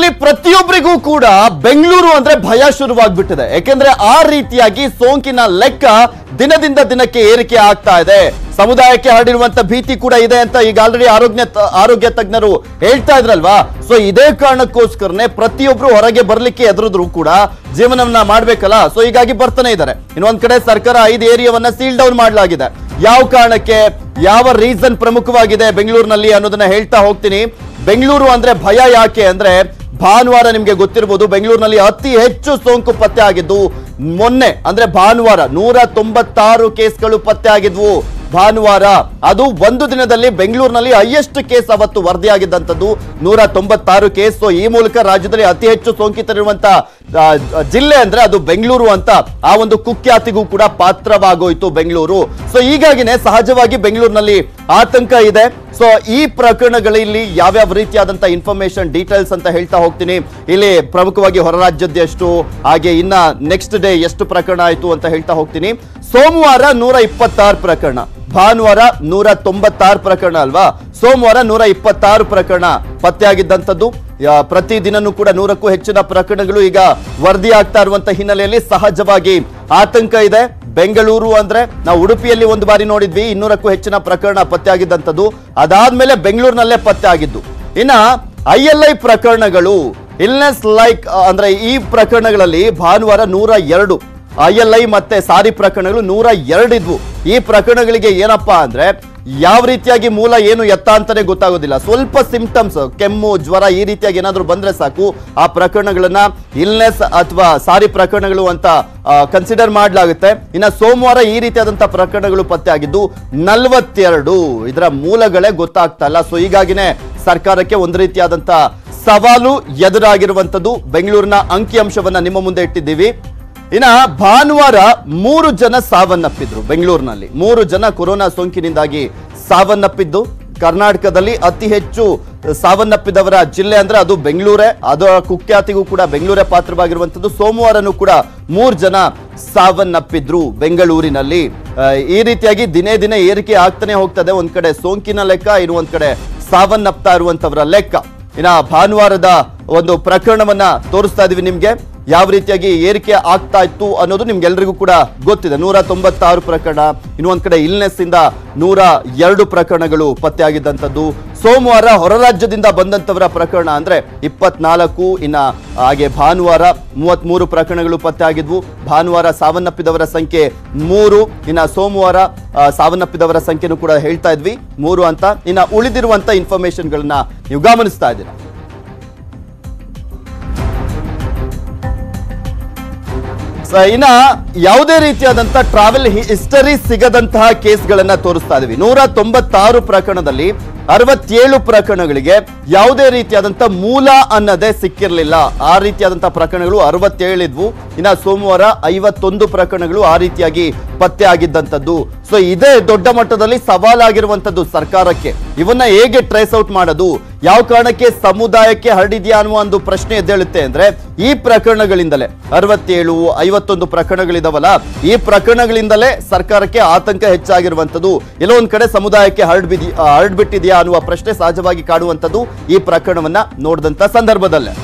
ರಾಜ್ಯದಲ್ಲಿ ಪ್ರತಿಯೊಬ್ಬರಿಗೂ ಕೂಡ ಬೆಂಗಳೂರು ಅಂದ್ರೆ ಭಯ ಶುರುವಾಗ್ಬಿಟ್ಟಿದೆ ಯಾಕೆಂದ್ರೆ ಆ ರೀತಿಯಾಗಿ ಸೋಂಕಿನ ಲೆಕ್ಕ ದಿನದಿಂದ ದಿನಕ್ಕೆ ಏರಿಕೆ ಆಗ್ತಾ ಇದೆ ಸಮುದಾಯಕ್ಕೆ ಹರಡಿರುವಂತ ಭೀತಿ ಕೂಡ ಇದೆ ಅಂತ ಈಗ ಆಲ್ರೆಡಿ ಆರೋಗ್ಯ ತ- ಆರೋಗ್ಯ ತಜ್ಞರು ಹೇಳ್ತಾ ಇದ್ರಲ್ವಾ ಸೊ ಇದೇ ಕಾರಣಕ್ಕೋಸ್ಕರನೇ ಪ್ರತಿಯೊಬ್ರು ಹೊರಗೆ ಬರ್ಲಿಕ್ಕೆ ಎದುರಿದ್ರು ಕೂಡ ಜೀವನವನ್ನ ಮಾಡ್ಬೇಕಲ್ಲ ಸೊ ಹೀಗಾಗಿ ಬರ್ತಾನೆ ಇದ್ದಾರೆ ಇನ್ನೊಂದ್ ಕಡೆ ಸರ್ಕಾರ ಐದು ಏರಿಯಾವನ್ನ ಸೀಲ್ ಡೌನ್ ಮಾಡಲಾಗಿದೆ ಯಾವ ಕಾರಣಕ್ಕೆ ಯಾವ ರೀಸನ್ ಪ್ರಮುಖವಾಗಿದೆ ಬೆಂಗಳೂರಿನಲ್ಲಿ ಅನ್ನೋದನ್ನ ಹೇಳ್ತಾ ಹೋಗ್ತೀನಿ ಬೆಂಗಳೂರು ಅಂದ್ರೆ ಭಯ ಯಾಕೆ ಅಂದ್ರೆ ಭಾನುವಾರ ನಿಮ್ಗೆ ಗೊತ್ತಿರಬಹುದು ಬೆಂಗಳೂರಿನಲ್ಲಿ ಅತಿ ಹೆಚ್ಚು ಸೋಂಕು ಪತ್ತೆ ಆಗಿದ್ದು ಮೊನ್ನೆ ಅಂದ್ರೆ ಭಾನುವಾರ ನೂರ ತೊಂಬತ್ತಾರು ಕೇಸ್ಗಳು ಪತ್ತೆ ಆಗಿದ್ವು ಭಾನುವಾರ ಅದು ಒಂದು ದಿನದಲ್ಲಿ ಬೆಂಗಳೂರಿನಲ್ಲಿ ಹೈಯೆಸ್ಟ್ ಕೇಸ್ ಅವತ್ತು ವರದಿಯಾಗಿದ್ದಂಥದ್ದು ನೂರ ತೊಂಬತ್ತಾರು ಕೇಸ್ ಸೊ ಈ ಮೂಲಕ ರಾಜ್ಯದಲ್ಲಿ ಅತಿ ಹೆಚ್ಚು ಸೋಂಕಿತರಿರುವಂತ ಆ, ಜಿಲ್ಲೆ ಅಂದ್ರೆ ಅದು ಬೆಂಗಳೂರು ಅಂತ ಆ ಒಂದು ಕುಖ್ಯಾತಿಗೂ ಕೂಡ ಪಾತ್ರವಾಗೋಯ್ತು ಬೆಂಗಳೂರು ಸೊ ಹೀಗಾಗಿನೇ ಸಹಜವಾಗಿ ಬೆಂಗಳೂರಿನಲ್ಲಿ ಆತಂಕ ಇದೆ ಸೊ ಈ ಪ್ರಕರಣಗಳಲ್ಲಿ ಯಾವ್ಯಾವ ರೀತಿಯಾದಂತ ಇನ್ಫಾರ್ಮೇಶನ್ ಡೀಟೇಲ್ಸ್ ಅಂತ ಹೇಳ್ತಾ ಹೋಗ್ತೀನಿ ಇಲ್ಲಿ ಪ್ರಮುಖವಾಗಿ ಹೊರ ರಾಜ್ಯದ್ದು ಎಷ್ಟು ಹಾಗೆ ಇನ್ನ ನೆಕ್ಸ್ಟ್ ಡೇ ಎಷ್ಟು ಪ್ರಕರಣ ಆಯ್ತು ಅಂತ ಹೇಳ್ತಾ ಹೋಗ್ತೀನಿ ಸೋಮವಾರ ನೂರ ಇಪ್ಪತ್ತಾರು ಪ್ರಕರಣ ಭಾನುವಾರ ನೂರ ತೊಂಬತ್ತಾರು ಪ್ರಕರಣ ಅಲ್ವಾ ಸೋಮವಾರ ನೂರ ಇಪ್ಪತ್ತಾರು ಪ್ರಕರಣ ಪತ್ತೆಯಾಗಿದ್ದಂಥದ್ದು ಯಾ- ಪ್ರತಿ ದಿನನೂ ಕೂಡ ನೂರಕ್ಕೂ ಹೆಚ್ಚಿನ ಪ್ರಕರಣಗಳು ಈಗ ವರದಿ ಆಗ್ತಾ ಇರುವಂತ ಹಿನ್ನೆಲೆಯಲ್ಲಿ ಸಹಜವಾಗಿ ಆತಂಕ ಇದೆ ಬೆಂಗಳೂರು ಅಂದ್ರೆ ನಾವು ಉಡುಪಿಯಲ್ಲಿ ಒಂದು ಬಾರಿ ನೋಡಿದ್ವಿ ಇನ್ನೂರಕ್ಕೂ ಹೆಚ್ಚಿನ ಪ್ರಕರಣ ಪತ್ತೆಯಾಗಿದ್ದಂಥದ್ದು ಅದಾದ್ಮೇಲೆ ಬೆಂಗಳೂರಿನಲ್ಲೇ ಪತ್ತೆ ಆಗಿದ್ದು ಇನ್ನ ಐ ಎಲ್ ಐ ಪ್ರಕರಣಗಳು ಇಲ್ನೆಸ್ ಲೈಕ್ ಅಂದ್ರೆ ಈ ಪ್ರಕರಣಗಳಲ್ಲಿ ಭಾನುವಾರ ನೂರ ಎರಡು ಐ ಎಲ್ ಐ ಮತ್ತೆ ಸಾರಿ ಪ್ರಕರಣಗಳು ನೂರ ಎರಡಿದ್ವು ಈ ಪ್ರಕರಣಗಳಿಗೆ ಏನಪ್ಪಾ ಅಂದ್ರೆ ಯಾವ ರೀತಿಯಾಗಿ ಮೂಲ ಏನು ಎತ್ತ ಅಂತಾನೆ ಗೊತ್ತಾಗೋದಿಲ್ಲ ಸ್ವಲ್ಪ ಸಿಂಪ್ಟಮ್ಸ್ ಕೆಮ್ಮು ಜ್ವರ ಈ ರೀತಿಯಾಗಿ ಏನಾದ್ರೂ ಬಂದ್ರೆ ಸಾಕು ಆ ಪ್ರಕರಣಗಳನ್ನ ಇಲ್ನೆಸ್ ಅಥವಾ ಸಾರಿ ಪ್ರಕರಣಗಳು ಅಂತ ಕನ್ಸಿಡರ್ ಮಾಡಲಾಗುತ್ತೆ ಇನ್ನ ಸೋಮವಾರ ಈ ರೀತಿಯಾದಂತಹ ಪ್ರಕರಣಗಳು ಪತ್ತೆ ಆಗಿದ್ದು ನಲ್ವತ್ತೆರಡು ಇದರ ಮೂಲಗಳೇ ಗೊತ್ತಾಗ್ತಾ ಇಲ್ಲ ಸೊ ಹೀಗಾಗಿನೇ ಸರ್ಕಾರಕ್ಕೆ ಒಂದು ರೀತಿಯಾದಂತ ಸವಾಲು ಎದುರಾಗಿರುವಂತದ್ದು ಬೆಂಗಳೂರಿನ ಅಂಕಿಅಂಶವನ್ನ ನಿಮ್ಮ ಮುಂದೆ ಇಟ್ಟಿದ್ದೀವಿ ಇನ್ನ ಭಾನುವಾರ ಮೂರು ಜನ ಸಾವನ್ನಪ್ಪಿದ್ರು ಬೆಂಗಳೂರಿನಲ್ಲಿ ಮೂರು ಜನ ಕೊರೋನಾ ಸೋಂಕಿನಿಂದಾಗಿ ಸಾವನ್ನಪ್ಪಿದ್ದು ಕರ್ನಾಟಕದಲ್ಲಿ ಅತಿ ಹೆಚ್ಚು ಸಾವನ್ನಪ್ಪಿದವರ ಜಿಲ್ಲೆ ಅಂದ್ರೆ ಅದು ಬೆಂಗಳೂರೇ ಅದರ ಕುಖ್ಯಾತಿಗೂ ಕೂಡ ಬೆಂಗಳೂರೇ ಪಾತ್ರವಾಗಿರುವಂತದ್ದು ಸೋಮವಾರನೂ ಕೂಡ ಮೂರು ಜನ ಸಾವನ್ನಪ್ಪಿದ್ರು ಬೆಂಗಳೂರಿನಲ್ಲಿ ಆ, ಈ ರೀತಿಯಾಗಿ ದಿನೇ ದಿನೇ ಏರಿಕೆ ಆಗ್ತಾನೆ ಹೋಗ್ತದೆ ಒಂದ್ ಕಡೆ ಸೋಂಕಿನ ಲೆಕ್ಕ ಇನ್ನು ಒಂದ್ ಕಡೆ ಸಾವನ್ನಪ್ತಾ ಇರುವಂತವರ ಲೆಕ್ಕ ಇನ್ನ ಭಾನುವಾರದ ಒಂದು ಪ್ರಕರಣವನ್ನ ತೋರಿಸ್ತಾ ಇದೀವಿ ನಿಮ್ಗೆ ಯಾವ ರೀತಿಯಾಗಿ ಏರಿಕೆ ಆಗ್ತಾ ಇತ್ತು ಅನ್ನೋದು ನಿಮ್ಗೆಲ್ರಿಗೂ ಕೂಡ ಗೊತ್ತಿದೆ ನೂರ ತೊಂಬತ್ತಾರು ಪ್ರಕರಣ ಇನ್ನೊಂದ್ ಕಡೆ ಇಲ್ನೆಸ್ ಇಂದ ನೂರ ಎರಡು ಪ್ರಕರಣಗಳು ಪತ್ತೆಯಾಗಿದ್ದಂಥದ್ದು ಸೋಮವಾರ ಹೊರ ರಾಜ್ಯದಿಂದ ಬಂದಂತವರ ಪ್ರಕರಣ ಅಂದ್ರೆ ಇಪ್ಪತ್ನಾಲ್ಕು ಇನ್ನ ಹಾಗೆ ಭಾನುವಾರ ಮೂವತ್ಮೂರು ಪ್ರಕರಣಗಳು ಪತ್ತೆ ಆಗಿದ್ವು ಭಾನುವಾರ ಸಾವನ್ನಪ್ಪಿದವರ ಸಂಖ್ಯೆ ಮೂರು ಇನ್ನ ಸೋಮವಾರ ಆ, ಸಾವನ್ನಪ್ಪಿದವರ ಸಂಖ್ಯೆನೂ ಕೂಡ ಹೇಳ್ತಾ ಇದ್ವಿ ಮೂರು ಅಂತ ಇನ್ನ ಉಳಿದಿರುವಂತ ಇನ್ಫಾರ್ಮೇಶನ್ಗಳನ್ನ ನೀವು ಗಮನಿಸ್ತಾ ಇದ್ದೀರಾ ಸ- ಇನ್ನ ಯಾವುದೇ ರೀತಿಯಾದಂತ ಟ್ರಾವೆಲ್ ಹಿಸ್ಟರಿ ಸಿಗದಂತಹ ಕೇಸ್ಗಳನ್ನ ತೋರಿಸ್ತಾ ಇದೀವಿ ನೂರ ತೊಂಬತ್ತಾರು ಪ್ರಕರಣದಲ್ಲಿ ಅರವತ್ತೇಳು ಪ್ರಕರಣಗಳಿಗೆ ಯಾವುದೇ ರೀತಿಯಾದಂತ ಮೂಲ ಅನ್ನದೇ ಸಿಕ್ಕಿರಲಿಲ್ಲ ಆ ರೀತಿಯಾದಂತಹ ಪ್ರಕರಣಗಳು ಅರವತ್ತೇಳಿದ್ವು ಇನ್ನ ಸೋಮವಾರ ಐವತ್ತೊಂದು ಪ್ರಕರಣಗಳು ಆ ರೀತಿಯಾಗಿ ಪತ್ತೆ ಆಗಿದ್ದಂಥದ್ದು ಸೊ ಇದೇ ದೊಡ್ಡ ಮಟ್ಟದಲ್ಲಿ ಸವಾಲಾಗಿರುವಂತದ್ದು ಸರ್ಕಾರಕ್ಕೆ ಇವನ್ನ ಹೇಗೆ ಟ್ರೇಸ್ ಔಟ್ ಮಾಡೋದು ಯಾವ ಕಾರಣಕ್ಕೆ ಸಮುದಾಯಕ್ಕೆ ಹರಡಿದ್ಯಾ ಅನ್ನುವ ಒಂದು ಪ್ರಶ್ನೆ ಎದ್ದೇಳುತ್ತೆ ಅಂದ್ರೆ ಈ ಪ್ರಕರಣಗಳಿಂದಲೇ ಅರವತ್ತೇಳು ಐವತ್ತೊಂದು ಪ್ರಕರಣಗಳಿದಾವಲ್ಲ ಈ ಪ್ರಕರಣಗಳಿಂದಲೇ ಸರ್ಕಾರಕ್ಕೆ ಆತಂಕ ಹೆಚ್ಚಾಗಿರುವಂತದ್ದು ಎಲ್ಲೋ ಒಂದ್ ಕಡೆ ಸಮುದಾಯಕ್ಕೆ ಹರಡ್ಬಿದ್ಯಾ ಹರಡ್ಬಿಟ್ಟಿದ್ಯಾ ಅನ್ನುವ ಪ್ರಶ್ನೆ ಸಹಜವಾಗಿ ಕಾಡುವಂತದ್ದು ಈ ಪ್ರಕರಣವನ್ನ ನೋಡಿದಂತ ಸಂದರ್ಭದಲ್ಲೇ